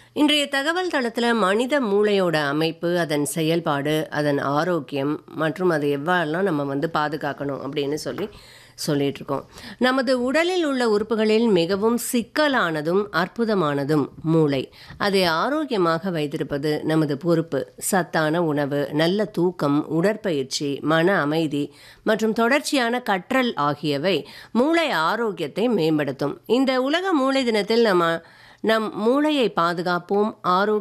இன்றைய தகவல் தளத்தில் மனித மூளையோட அமைப்பு அதன் செயல்பாடு அதன் ஆரோக்கியம் மற்றும் அதை எவ்வாறெல்லாம் நம்ம வந்து பாதுகாக்கணும் அப்படின்னு சொல்லி சொல்லிட்டு இருக்கோம் நமது உடலில் உள்ள உறுப்புகளில் மிகவும் சிக்கலானதும் அற்புதமானதும் மூளை அதை ஆரோக்கியமாக வைத்திருப்பது நமது பொறுப்பு சத்தான உணவு நல்ல தூக்கம் உடற்பயிற்சி மன அமைதி மற்றும் தொடர்ச்சியான கற்றல் ஆகியவை மூளை ஆரோக்கியத்தை மேம்படுத்தும் இந்த உலக மூளை தினத்தில் நம்ம நம் மூளையை பாதுகாப்போம் ஆரோக்கிய